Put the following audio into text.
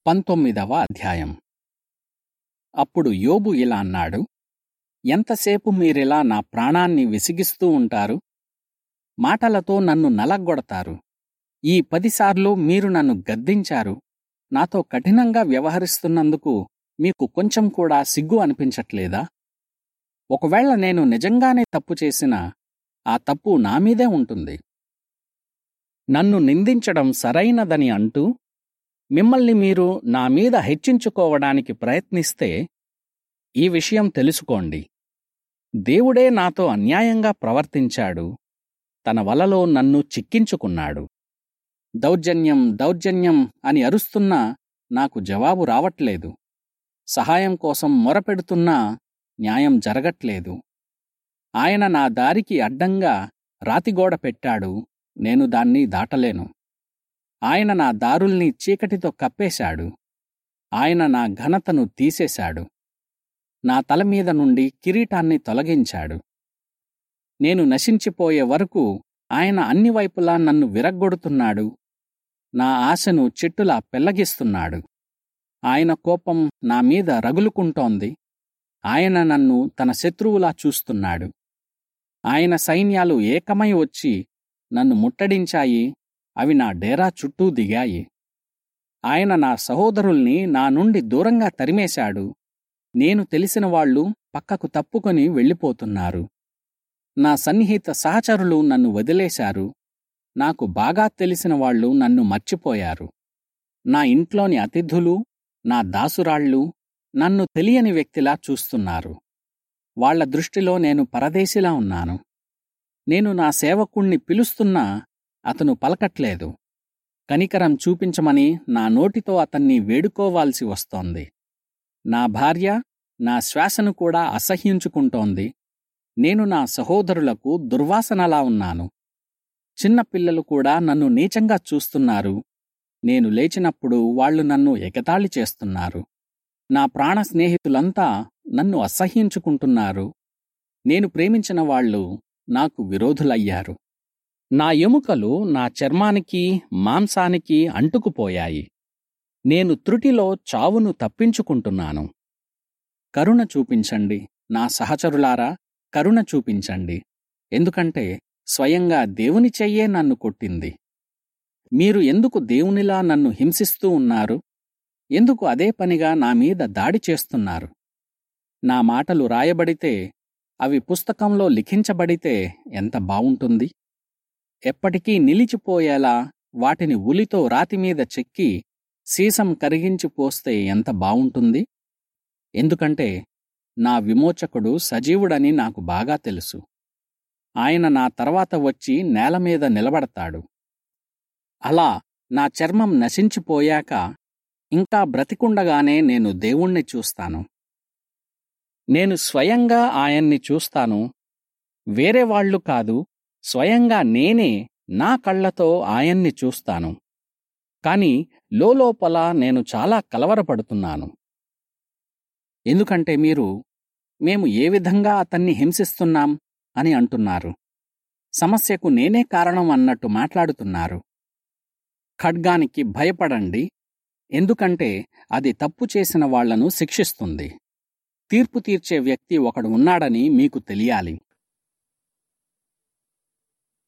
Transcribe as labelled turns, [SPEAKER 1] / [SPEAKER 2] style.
[SPEAKER 1] పంతొమ్మిదవ అధ్యాయం అప్పుడు యోబు ఇలా అన్నాడు ఎంతసేపు మీరిలా నా ప్రాణాన్ని విసిగిస్తూ ఉంటారు మాటలతో నన్ను నలగ్గొడతారు ఈ పదిసార్లు మీరు నన్ను గద్దించారు నాతో కఠినంగా వ్యవహరిస్తున్నందుకు మీకు కొంచెం కూడా సిగ్గు అనిపించట్లేదా ఒకవేళ నేను నిజంగానే తప్పు చేసినా ఆ తప్పు నా మీదే ఉంటుంది నన్ను నిందించడం సరైనదని అంటూ మిమ్మల్ని మీరు నా మీద హెచ్చించుకోవడానికి ప్రయత్నిస్తే ఈ విషయం తెలుసుకోండి దేవుడే నాతో అన్యాయంగా ప్రవర్తించాడు తన వలలో నన్ను చిక్కించుకున్నాడు దౌర్జన్యం దౌర్జన్యం అని అరుస్తున్నా నాకు జవాబు రావట్లేదు సహాయం కోసం మొరపెడుతున్నా న్యాయం జరగట్లేదు ఆయన నా దారికి అడ్డంగా రాతిగోడ పెట్టాడు నేను దాన్ని దాటలేను ఆయన నా దారుల్ని చీకటితో కప్పేశాడు ఆయన నా ఘనతను తీసేశాడు నా తల మీద నుండి కిరీటాన్ని తొలగించాడు నేను నశించిపోయే వరకు ఆయన అన్ని వైపులా నన్ను విరగ్గొడుతున్నాడు నా ఆశను చెట్టులా పెల్లగిస్తున్నాడు ఆయన కోపం నా మీద రగులుకుంటోంది ఆయన నన్ను తన శత్రువులా చూస్తున్నాడు ఆయన సైన్యాలు ఏకమై వచ్చి నన్ను ముట్టడించాయి అవి నా డేరా చుట్టూ దిగాయి ఆయన నా సహోదరుల్ని నా నుండి దూరంగా తరిమేశాడు నేను తెలిసిన వాళ్ళు పక్కకు తప్పుకొని వెళ్ళిపోతున్నారు నా సన్నిహిత సహచరులు నన్ను వదిలేశారు నాకు బాగా తెలిసిన వాళ్ళు నన్ను మర్చిపోయారు నా ఇంట్లోని అతిథులు నా దాసురాళ్ళు నన్ను తెలియని వ్యక్తిలా చూస్తున్నారు వాళ్ల దృష్టిలో నేను పరదేశిలా ఉన్నాను నేను నా సేవకుణ్ణి పిలుస్తున్నా అతను పలకట్లేదు కనికరం చూపించమని నా నోటితో అతన్ని వేడుకోవాల్సి వస్తోంది నా భార్య నా శ్వాసను కూడా అసహ్యించుకుంటోంది నేను నా సహోదరులకు దుర్వాసనలా ఉన్నాను చిన్నపిల్లలు కూడా నన్ను నీచంగా చూస్తున్నారు నేను లేచినప్పుడు వాళ్ళు నన్ను ఎగతాళి చేస్తున్నారు నా ప్రాణ స్నేహితులంతా నన్ను అసహ్యించుకుంటున్నారు నేను ప్రేమించిన వాళ్ళు నాకు విరోధులయ్యారు నా ఎముకలు నా చర్మానికి మాంసానికి అంటుకుపోయాయి నేను త్రుటిలో చావును తప్పించుకుంటున్నాను కరుణ చూపించండి నా సహచరులారా కరుణ చూపించండి ఎందుకంటే స్వయంగా దేవుని చెయ్యే నన్ను కొట్టింది మీరు ఎందుకు దేవునిలా నన్ను హింసిస్తూ ఉన్నారు ఎందుకు అదే పనిగా నా మీద దాడి చేస్తున్నారు నా మాటలు రాయబడితే అవి పుస్తకంలో లిఖించబడితే ఎంత బావుంటుంది ఎప్పటికీ నిలిచిపోయేలా వాటిని ఉలితో రాతిమీద చెక్కి సీసం కరిగించి పోస్తే ఎంత బావుంటుంది ఎందుకంటే నా విమోచకుడు సజీవుడని నాకు బాగా తెలుసు ఆయన నా తర్వాత వచ్చి నేల మీద నిలబడతాడు అలా నా చర్మం నశించిపోయాక ఇంకా బ్రతికుండగానే నేను దేవుణ్ణి చూస్తాను నేను స్వయంగా ఆయన్ని చూస్తాను వేరే వాళ్ళు కాదు స్వయంగా నేనే నా కళ్లతో ఆయన్ని చూస్తాను కాని లోలోపల నేను చాలా కలవరపడుతున్నాను ఎందుకంటే మీరు మేము ఏ విధంగా అతన్ని హింసిస్తున్నాం అని అంటున్నారు సమస్యకు నేనే కారణం అన్నట్టు మాట్లాడుతున్నారు ఖడ్గానికి భయపడండి ఎందుకంటే అది తప్పు చేసిన వాళ్లను శిక్షిస్తుంది తీర్పు తీర్చే వ్యక్తి ఒకడు ఉన్నాడని మీకు తెలియాలి